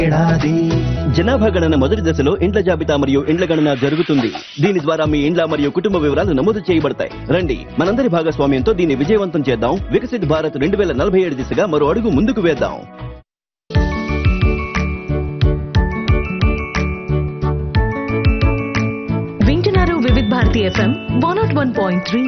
ఏడాది జనాభా గణన మొదటి దశలో ఇండ్ల జాబితా మరియు ఇండ్ల గణన జరుగుతుంది దీని ద్వారా మీ ఇండ్ల మరియు కుటుంబ వివరాలు నమోదు చేయబడతాయి రండి మనందరి భాగస్వామ్యంతో దీన్ని విజయవంతం చేద్దాం వికసిత్ భారత్ రెండు వేల నలభై ఏడు దిశగా మరో అడుగు ముందుకు వేద్దాం వింటున్నారు Vividh Bharati FM one nought one point three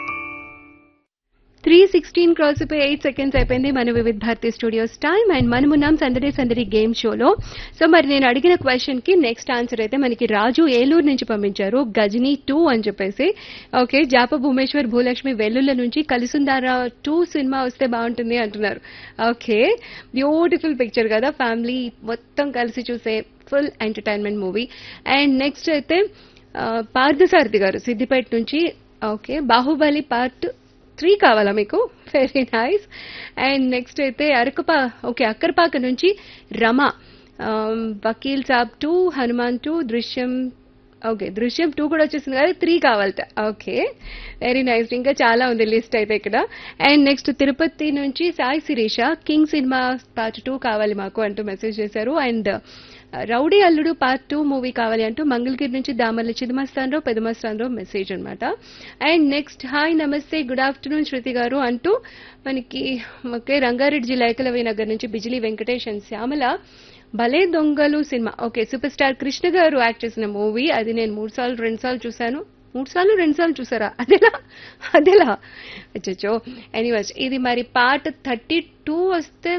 three sixteen cross అయిపోయి ఎయిట్ సెకండ్స్ అయిపోయింది మన Vividh Bharati studios time and మనమున్నాం సందడి సందడి గేమ్ షోలో సో మరి నేను అడిగిన క్వశ్చన్ కి నెక్స్ట్ ఆన్సర్ అయితే మనకి రాజు ఏలూరు నుంచి పంపించారు గజనీ టూ అని చెప్పేసి ఓకే జాప భూమేశ్వర్ భూలక్ష్మి వెల్లుల్ల నుంచి కలిసుందారా టూ సినిమా వస్తే బాగుంటుంది అంటున్నారు ఓకే బ్యూటిఫుల్ పిక్చర్ కదా ఫ్యామిలీ మొత్తం కలిసి చూసే full entertainment movie and next అయితే ఆ, పార్థసారథి గారు సిద్దిపేట నుంచి ఓకే బాహుబలి పార్ట్ త్రీ కావాలా మీకు వెరీ నైస్ అండ్ నెక్స్ట్ అయితే అరకపా ఓకే అక్కరపాక నుంచి Rama um, Vakeel Saab two Hanuman two Drishyam okay Drishyam two కూడా వచ్చేసింది కదా త్రీ కావాలట ఓకే వెరీ నైస్ ఇంకా చాలా ఉంది లిస్ట్ అయితే ఇక్కడ అండ్ నెక్స్ట్ తిరుపతి నుంచి Sai Sirisha king cinema part two కావాలి మాకు అంటూ మెసేజ్ చేశారు and rowdy Alludu part two movie కావాలి అంటూ మంగళగిరి నుంచి దామర్ల చిదమస్తాన్రావు పెదమస్తాన్రావు మెసేజ్ అన్నమాట అండ్ నెక్స్ట్ హాయ్ నమస్తే గుడ్ ఆఫ్టర్నూన్ శృతి గారు అంటూ మనకి ఓకే రంగారెడ్డి జిల్లా ఏకలవ్య నగర్ నుంచి Bijli Venkatesh and Shyamala Bhale Dongalu cinema okay super star Krishna garu act చేసిన మూవీ అది నేను మూడు సార్లు రెండు సార్లు చూశాను మూడు సార్లు రెండు సార్లు చూసారా అదేలా అదేలా అచ్చో ఎనీవేస్ ఇది మరి పార్ట్ థర్టీ టూ వస్తే